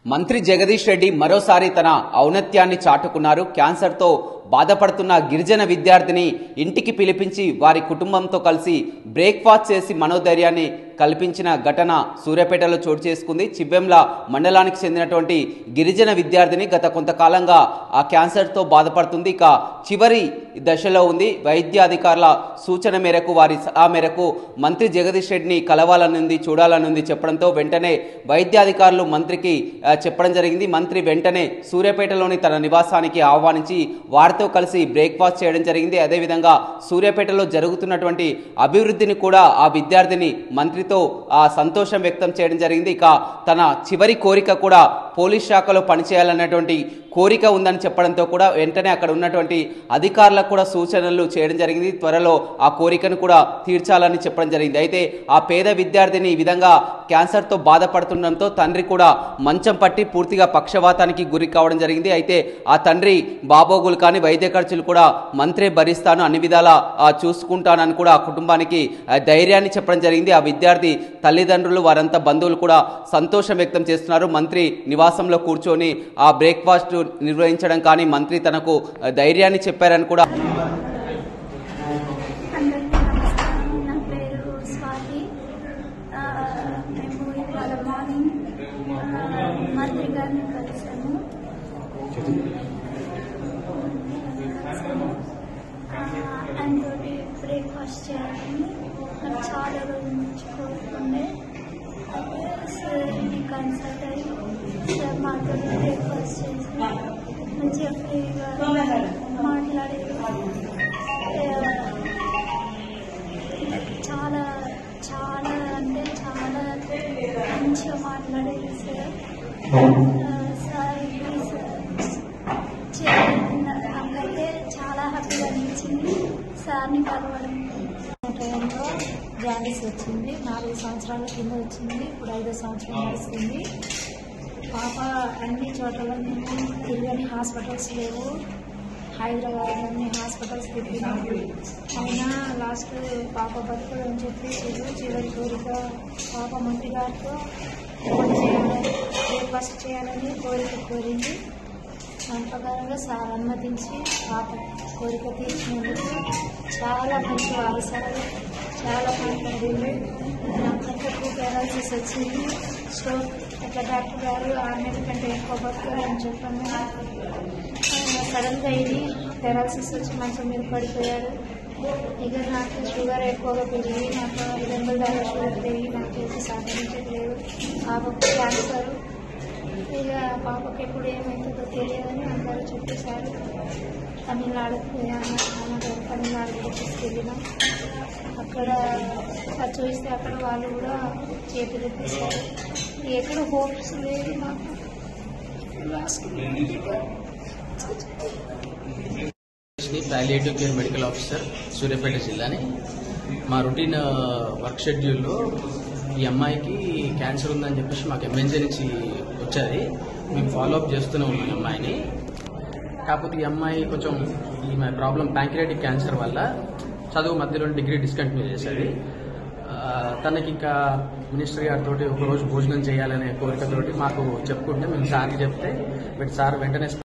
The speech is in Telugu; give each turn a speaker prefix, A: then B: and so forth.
A: మంత్రి జగదీష్ రెడ్డి మరోసారి తన ఔన్నత్యాన్ని చాటుకున్నారు క్యాన్సర్తో బాధపడుతున్న గిరిజన విద్యార్థిని ఇంటికి పిలిపించి వారి కుటుంబంతో కలిసి బ్రేక్ఫాస్ట్ చేసి మనోధైర్యాన్ని కల్పించిన ఘటన సూర్యాపేటలో చోటు చేసుకుంది చివ్వెంల మండలానికి చెందినటువంటి గిరిజన విద్యార్థిని గత కొంతకాలంగా ఆ క్యాన్సర్తో బాధపడుతుంది ఇక చివరి దశలో ఉంది వైద్యాధికారుల సూచన మేరకు వారి సలహా మేరకు మంత్రి జగదీష్ రెడ్డిని కలవాలనుంది చూడాలనుంది చెప్పడంతో వెంటనే వైద్యాధికారులు మంత్రికి ఆ, చెప్పడం జరిగింది మంత్రి వెంటనే సూర్యాపేటలోని తన నివాసానికి ఆహ్వానించి వారితో కలిసి బ్రేక్ఫాస్ట్ చేయడం జరిగింది అదేవిధంగా సూర్యాపేటలో జరుగుతున్నటువంటి అభివృద్ధిని కూడా ఆ విద్యార్థిని మంత్రితో ఆ సంతోషం వ్యక్తం చేయడం జరిగింది ఇక తన చివరి కోరిక కూడా పోలీస్ శాఖలో పనిచేయాలన్నటువంటి కోరిక ఉందని చెప్పడంతో కూడా వెంటనే అక్కడ ఉన్నటువంటి అధికారులకు కూడా సూచనలు చేయడం జరిగింది త్వరలో ఆ కోరికను కూడా తీర్చాలని చెప్పడం జరిగింది అయితే ఆ పేద విద్యార్థిని ఈ విధంగా క్యాన్సర్తో బాధపడుతుండడంతో తండ్రి కూడా మంచం పట్టి పూర్తిగా పక్షవాతానికి గురి కావడం జరిగింది అయితే ఆ తండ్రి బాబోగులు కానీ వైద్య ఖర్చులు కూడా మంత్రే భరిస్తాను అన్ని విధాలా ఆ, చూసుకుంటానని కూడా ఆ కుటుంబానికి ఆ, ధైర్యాన్ని చెప్పడం జరిగింది ఆ విద్యార్థి తల్లిదండ్రులు వారంతా బంధువులు కూడా సంతోషం వ్యక్తం చేస్తున్నారు మంత్రి నివాసంలో కూర్చొని ఆ బ్రేక్ఫాస్ట్ నిర్వహించడం కానీ మంత్రి తనకు ఆ, ధైర్యాన్ని చెప్పారని కూడా
B: అందరికీ నమస్కారం నా పేరు స్వాతి ఆ, మేము ఇవాళ మార్నింగ్ ఆ, మంత్రి గారిని కలిసాము ఆ, ఆయన తోటి బ్రేక్ఫాస్ట్ చేయాలని నాకు చాలా రోజుల నుంచి కోరుకుండే అయితే సార్ ని కన్సల్ట్ అయ్యి సార్ మాతో బ్రేక్ఫాస్ట్ చేసి మంచిగా ఫ్రీగా మాట్లాడేది చాలా చాలా అంటే చాలా మంచిగా మాట్లాడేది సార్ ఆ, సార్ ఇది సార్ చే- నాకైతే చాలా హ్యాపీగా అనిపించింది సార్ని కలవడం
C: టైంలో జాండీస్ వచ్చింది నాలుగు సంవత్సరాల కింద వచ్చింది ఇప్పుడు ఐదో సంవత్సరం నడుస్తుంది పాప అన్ని చోట్ల తిరగని హాస్పిటల్స్ లేవు హైదరాబాద్ అన్ని హాస్పిటల్స్ తిరిగినాం అయినా లాస్ట్ పాప బతుకులు అని చెప్పి చివరి చివరి కోరిక పాప మంత్రి గారితో ఫోన్ చేయాలని బ్రేక్ఫాస్ట్ చేయాలని కోరిక కోరింది దాని ప్రకారంగా సార్ అనుమతించి పాప కోరిక తీర్చినందుకు చాలా మంచి వారు సార్ చాలా మాట్లాడింది నాకంటే టూ పారాలసిస్ వచ్చింది స్ట్రోక్ అట్లా డాక్టర్ గారు ఆరు నెలల కంటే ఎక్కువ బతుకుతారని చెప్పండి సడన్గా ఇది పారాలసిస్ వచ్చి మంచం మీద పడిపోయాడు ఇక నాకు షుగర్ ఎక్కువగా పెరిగి నాకు రెండు దాకా షుగర్ పెరిగి నాకైతే సహకరించట్లేదు పాపకు క్యాన్సర్ ఇక పాపకి ఎప్పుడు ఏమవుతుందో తెలియదని అందరూ చెప్పేశారు తమిళనాడుకు పోయాము అన్నగారు తమిళనాడుకు తీసుకెళ్ళినాం అక్కడ అది చూస్తే అక్కడ వాళ్ళు కూడా చేతులు ఎత్తేసారు ఎక్కడ హోప్స్ లేదు నాకు last
D: Sri palliative care medical officer Suryapet జిల్లాని మా రొటీన్ ఆ, వర్క్ షెడ్యూల్లో ఈ అమ్మాయికి క్యాన్సర్ ఉందని చెప్పేసి మాకు ఎమ్మెన్సీ నుంచి వచ్చేది మేము ఫాలో అప్ చేస్తూనే ఉన్నాం ఈ అమ్మాయిని కాకపోతే ఈ అమ్మాయి కొంచెం ఈ ప్రాబ్లం ప్యాంక్రియాటిక్ క్యాన్సర్ వల్ల చదువు మధ్యలో డిగ్రీ డిస్కంటిన్యూ చేసేది ఆ, తనకి ఇంకా మినిస్టర్ గారితో ఒక రోజు భోజనం చేయాలనే కోరికతోటి మాకు చెప్పుకుంటే మేము సార్కి చెప్తే బట్ సార్ వెంటనే